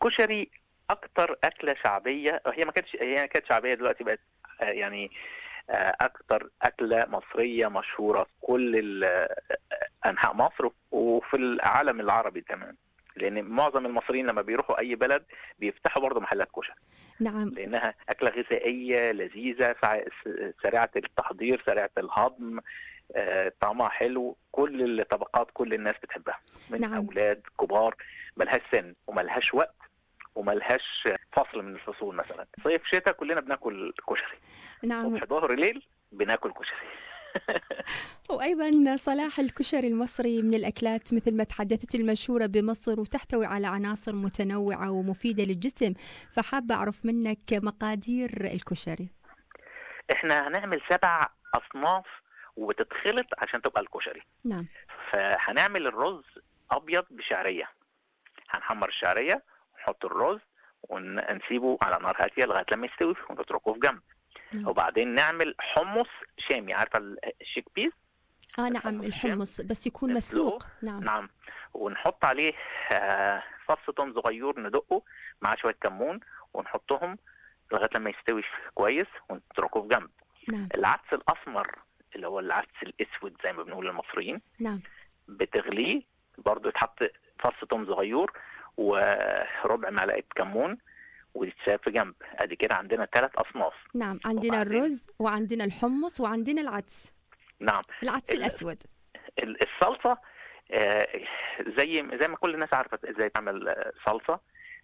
الكشري اكتر اكله شعبيه هي ما كانتش هي كانت شعبيه دلوقتي بقت آه، يعني آه، اكتر اكله مصريه مشهوره في كل ال- آه، انحاء مصر وفي العالم العربي كمان لان معظم المصريين لما بيروحوا اي بلد بيفتحوا برضه محلات كشري نعم لانها اكله غذائيه لذيذه سع- سريعه التحضير سريعه الهضم آه، طعمها حلو كل الطبقات كل الناس بتحبها من نعم. اولاد كبار ملهاش سن وملهاش وقت وملهاش فصل من الفصول مثلا صيف شتاء كلنا بناكل كشري نعم صبح ظهر ليل بناكل كشري وأيضا صلاح الكشري المصري من الأكلات مثل ما تحدثت المشهورة بمصر وتحتوي على عناصر متنوعة ومفيدة للجسم فحابة أعرف منك مقادير الكشري احنا هنعمل سبع اصناف وتتخلط عشان تبقى الكشري نعم فهنعمل الرز ابيض بشعريه هنحمر الشعريه ونحط الرز ونسيبه على نار هاديه لغايه لما يستوي ونتركه في جنب نعم. وبعدين نعمل حمص شامي عارفه الشيك بيس آه نعم الحمص بس يكون مسلوق نعم نعم ونحط عليه آه، فص توم صغير ندقه مع شويه كمون ونحطهم لغايه لما يستوي كويس ونتركه في جنب نعم العدس الاسمر اللي هو العدس الاسود زي ما بنقول المصريين نعم بتغليه برضه يتحط فص توم صغير وربع معلقه كمون ويتساب في جنب ادي كده عندنا ثلاث اصناف نعم عندنا وبعدين؟ الرز وعندنا الحمص وعندنا العدس نعم العدس ال- الأسود ال- الصلصه آه، زي زي ما كل الناس عارفه ازاي تعمل آه، صلصه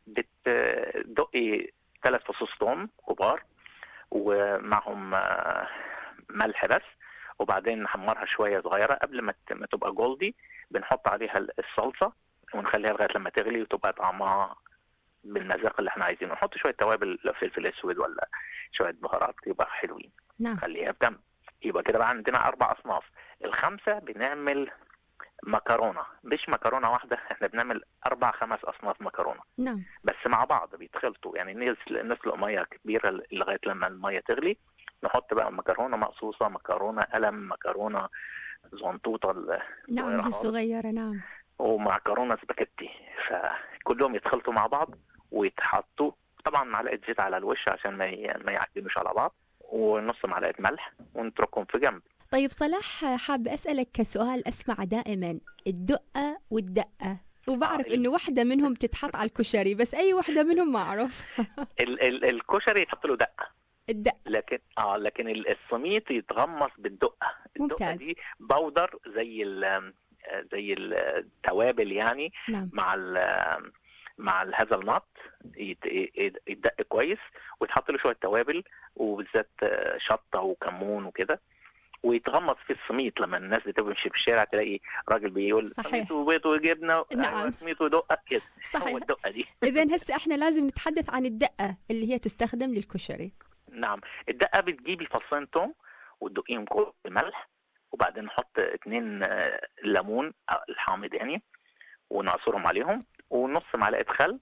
بتدقي ثلاث فصوص توم كبار ومعهم آه، ملح بس وبعدين نحمرها شويه صغيره قبل ما ت- ما تبقى جولدي بنحط عليها الصلصه ونخليها لغايه لما تغلي وتبقى طعمها بالمذاق اللي احنا عايزينه نحط شويه توابل لو فلفل اسود ولا شويه بهارات يبقى حلوين نعم خليها في جنب يبقى كده بقى عندنا اربع اصناف الخمسه بنعمل مكرونه مش مكرونه واحده احنا بنعمل اربع خمس اصناف مكرونه نعم بس مع بعض بيتخلطوا يعني نسل- نسلق ميه كبيره لغايه لما الميه تغلي نحط بقى مكرونه مقصوصه مكرونه قلم مكرونه زنطوطه ال- نعم صغيرة دي خالص. صغيرة نعم ومعكرونه سباكيتي فكلهم يتخلطوا مع بعض ويتحطوا طبعا معلقه زيت على الوش عشان ما ي- ما يعجنوش على بعض ونص معلقه ملح ونتركهم في جنب طيب صلاح حاب أسألك سؤال أسمع دائما الدقة والدقة وبعرف آه، إنه واحدة منهم تتحط على الكشري بس أي واحدة منهم ما أعرف ال- ال- الكشري يتحط له دقه الدقة لكن اه لكن ال- السميط يتغمس بالدقه الدقه ممتاز. دي بودر زي ال زي التوابل يعني نعم مع ال مع هذا النط يت- يت- يتدق كويس ويتحط له شويه توابل وبالذات آه، شطه وكمون وكده ويتغمس في السميط لما الناس بتمشي في الشارع تلاقي راجل بيقول صحيح. سميط وبيض وجبنه نعم. أيوة، سميط ودقه كده هو صحيح الدقه دي إذا هسه إحنا لازم نتحدث عن الدقة اللي هي تستخدم للكشري نعم الدقه بتجيبي فصين توم وتدقيهم كلهم بملح وبعدين نحط اتنين آه، ليمون آه، الحامض يعني ونعصرهم عليهم ونص معلقه خل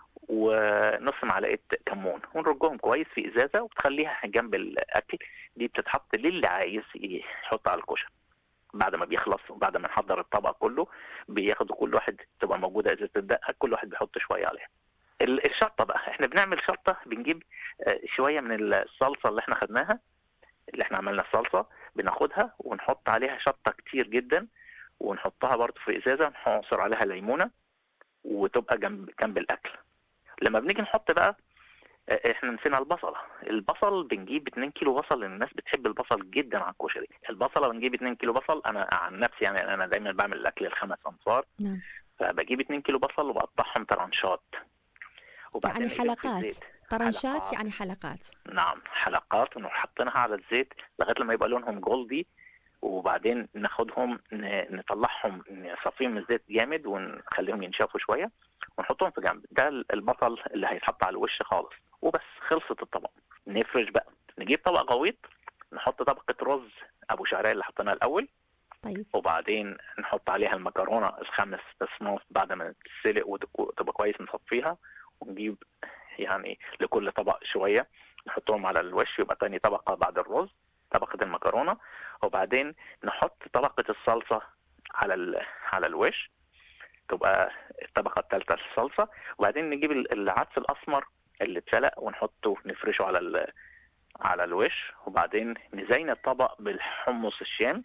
ونص معلقه كمون ونرجهم كويس في ازازه وتخليها جنب الاكل دي بتتحط للي عايز يحط على الكشري بعد ما بيخلص وبعد ما نحضر الطبق كله بياخدوا كل واحد تبقى موجوده ازازه الدقه كل واحد بيحط شويه عليها ال- الشطه بقى احنا بنعمل شطه بنجيب آه، شويه من الصلصه اللي احنا خدناها اللي احنا عملنا الصلصه بناخدها ونحط عليها شطه كتير جدا ونحطها برضه في ازازه ونعصر عليها ليمونه وتبقى جنب جنب الاكل لما بنيجي نحط بقى آه، احنا نسينا البصله البصل بنجيب 2 كيلو بصل الناس بتحب البصل جدا على الكشري البصله بنجيب 2 كيلو بصل انا عن نفسي يعني انا دايما بعمل الاكل الخمس انصار نعم فبجيب 2 كيلو بصل وبقطعهم طرنشات وبعدين يعني أجيب في حلقات الزيت. طرنشات حلقات. يعني حلقات نعم حلقات ونروح حاطينها على الزيت لغايه لما يبقى لونهم جولدي وبعدين ناخدهم ن- نطلعهم نصفيهم من الزيت جامد ونخليهم ينشفوا شويه ونحطهم في جنب ده البصل اللي هيتحط على الوش خالص وبس خلصت الطبق نفرش بقى نجيب طبق غويط نحط طبقه رز ابو شعريه اللي حطيناها الاول طيب وبعدين نحط عليها المكرونه الخمس اصناف بعد ما تتسلق وتك- وتبقى كويس نصفيها ونجيب يعني لكل طبق شويه نحطهم على الوش يبقى تاني طبقه بعد الرز طبقه المكرونه وبعدين نحط طبقه الصلصه على ال- على الوش تبقى الطبقه الثالثه الصلصه وبعدين نجيب العدس الاسمر اللي اتسلق ونحطه نفرشه على ال... على الوش وبعدين نزين الطبق بالحمص الشام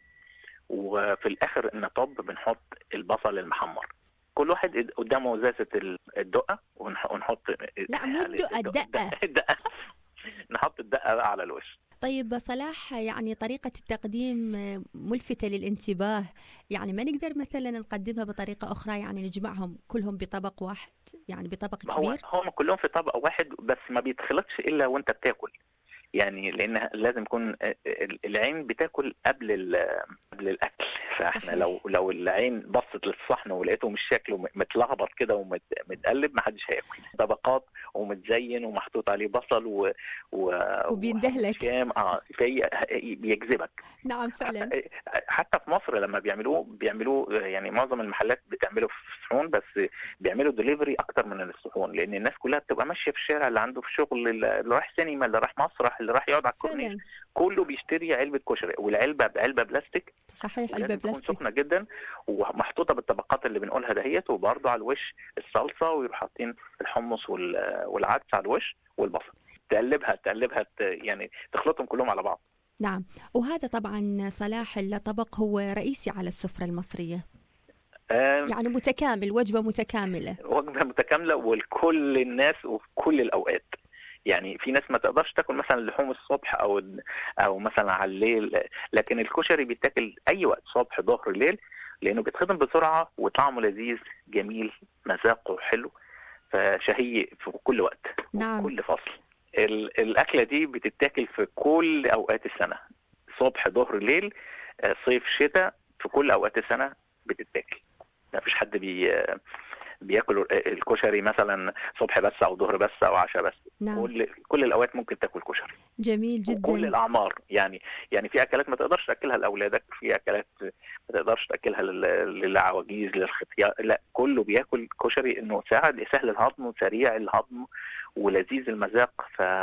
وفي الاخر نطب بنحط البصل المحمر كل واحد قدامه ازازه الدقه ونحط لا مو الدقه الدقه الدقه نحط الدقه بقى على الوش طيب صلاح يعني طريقة التقديم ملفتة للانتباه يعني ما نقدر مثلا نقدمها بطريقة أخرى يعني نجمعهم كلهم بطبق واحد يعني بطبق كبير هو هم كلهم في طبق واحد بس ما بيتخلطش إلا وأنت بتاكل يعني لان لازم يكون العين بتاكل قبل قبل الاكل فاحنا لو لو العين بصت للصحن ولقيته مش شكله متلخبط كده ومتقلب ما حدش هياكل طبقات ومتزين ومحطوط عليه بصل و, و وبيندهلك اه في بيجذبك نعم فعلا حتى في مصر لما بيعملوه بيعملوه يعني معظم المحلات بتعمله في صحون بس بيعملوا دليفري اكتر من الصحون لان الناس كلها بتبقى ماشيه في الشارع اللي عنده في شغل اللي رايح سينما اللي رايح مسرح اللي راح يقعد على الكورنيش كله بيشتري علبه كشري والعلبه بعلبه بلاستيك صحيح علبه بلاستيك سخنه جدا ومحطوطه بالطبقات اللي بنقولها دهيت وبرده على الوش الصلصه ويروح حاطين الحمص والعدس على الوش والبصل تقلبها تقلبها يعني تخلطهم كلهم على بعض نعم وهذا طبعا صلاح الطبق هو رئيسي على السفره المصريه يعني متكامل وجبه متكامله وجبه متكامله ولكل الناس وفي كل الاوقات يعني في ناس ما تقدرش تاكل مثلا اللحوم الصبح او او مثلا على الليل لكن الكشري بيتاكل اي وقت صبح ظهر ليل لانه بيتخدم بسرعه وطعمه لذيذ جميل مذاقه حلو فشهي في كل وقت نعم. كل فصل الاكله دي بتتاكل في كل اوقات السنه صبح ظهر ليل صيف شتاء في كل اوقات السنه بتتاكل ما فيش حد بي بياكل الكشري مثلا صبح بس او ظهر بس او عشاء بس نعم. كل كل الاوقات ممكن تاكل كشري جميل جدا كل الاعمار يعني يعني في اكلات ما تقدرش تاكلها لاولادك في اكلات ما تقدرش تاكلها للعواجيز للختيار لا كله بياكل كشري انه سهل سهل الهضم وسريع الهضم ولذيذ المذاق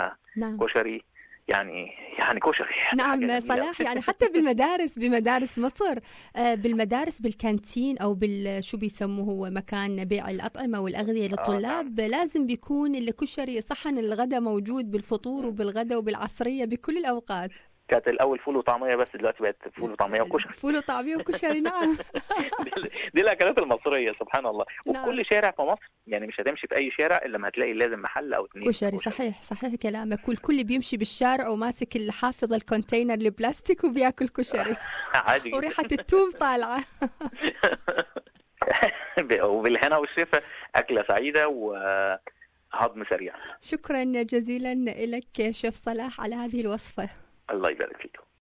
فكشري نعم. يعني يعني كشري نعم صلاح يعني حتى بالمدارس بمدارس مصر بالمدارس بالكانتين او بال شو بيسموه هو مكان بيع الاطعمه والاغذيه للطلاب آه لازم بيكون الكشري صحن الغداء موجود بالفطور وبالغداء وبالعصريه بكل الاوقات كانت الاول فول وطعميه بس دلوقتي بقت فول وطعميه وكشري فول وطعميه وكشري نعم دي, دي الاكلات المصريه سبحان الله وكل نعم. شارع في مصر يعني مش هتمشي في اي شارع الا ما هتلاقي لازم محل او اثنين كشري صحيح صحيح كلامك والكل بيمشي بالشارع وماسك الحافظ الكونتينر البلاستيك وبياكل كشري عادي وريحه التوم طالعه وبالهنا والشفا اكله سعيده وهضم سريع شكرا جزيلا لك شيف صلاح على هذه الوصفه الله يبارك فيكم